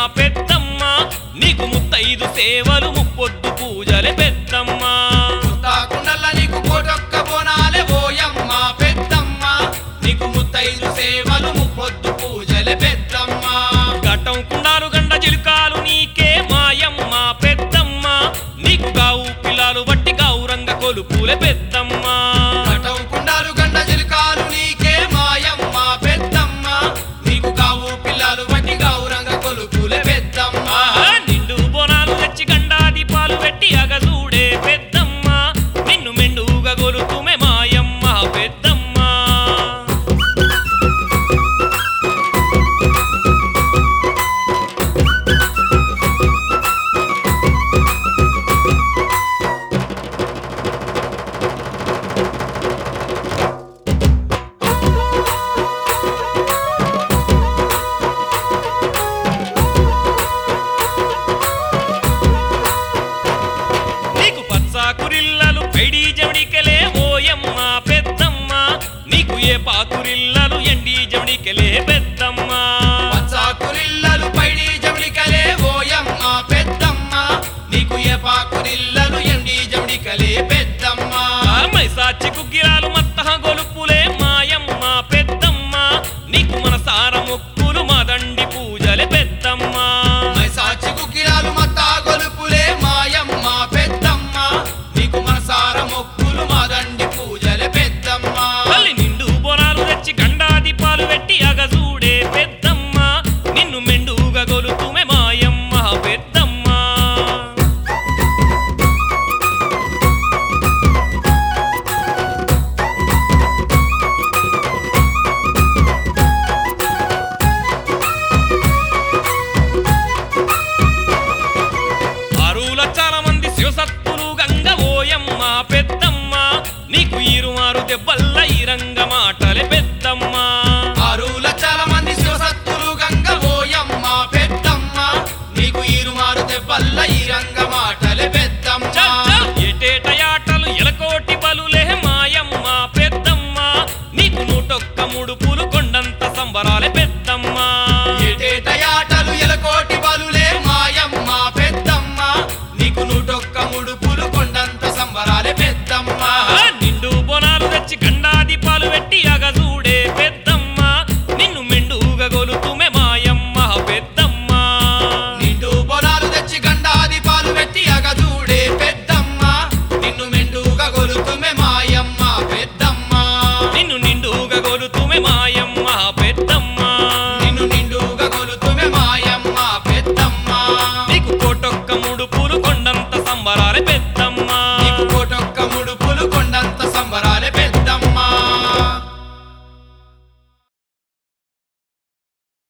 పెద్దమ్మ నీకు ముత్తైదు సేవలు ముప్పొద్దు పూజలే పెద్దమ్మ కుండల నీకు కోటొక్క బోనాలే ఓయమ్మ పెద్దమ్మ నీకు ముత్తైదు సేవలు ముప్పొద్దు పూజలే పెద్దమ్మ ఘట్టం కుండాలు గండ చిలుకాలు నీకే మాయమ్మ పెద్దమ్మ నీకు గావు పిల్లలు బట్టి గౌరంగ కొలుపులే పెద్దమ్మ ఘటం కుండాలు గండ చిలుకాలు నీకే మాయమ్మ పెద్దమ్మ నీకు కావు పిల్లలు వట్టి గౌరంగ కొలుపులే పెద్దమ్మ ఆహా, నిండు బోనాలు తెచ్చి గండా దీపాలు పెట్టి అగదూడే పెద్దమ్మ నిన్ను మెండుగా గొలుతుమే మాయమ్మ పెద్దమ్మ నీకు పచ్చాకురిల్లలు పైడి జవడికెలే ఓయమ్మ పెద్దమ్మ నీకు ఏ పాకురిల్లలు ఎండి జవడికెలే పెద్దమ్మ పచ్చాకురిల్లలు పైడి జమిడికలే ఓయమ్మ పెద్దమ్మ నీకు ఏ పాకురిల్లలు ఎండి జమిడికలే పెద్దమ్మ ఆ మైసాచి కుగ్గిరాలు మత్తహ గొలుపులే మాయమ్మ పెద్దమ్మ నీకు మనసార మొక్కులు మాదండి పూజలే పెద్దమ్మ మైసాచి కుక్కిరాలు మత్తా గొలుపులే మాయమ్మ పెద్దమ్మ నీకు మనసార మొక్కులు మాదండి పూజలే పెద్దమ్మ తల్లి నిండు బొరాలు తెచ్చి గండా దీపాలు పెట్టి అగజూడే పెద్దమ్మ నిన్ను మెండుగా గొలుతుమే మాయమ్మ పెద్దమ్మ ఆరు లక్షల మంది శివసత్తులు గంగ ఓయమ్మ పెద్దమ్మ నీకు ఈరుమారు దెబ్బలు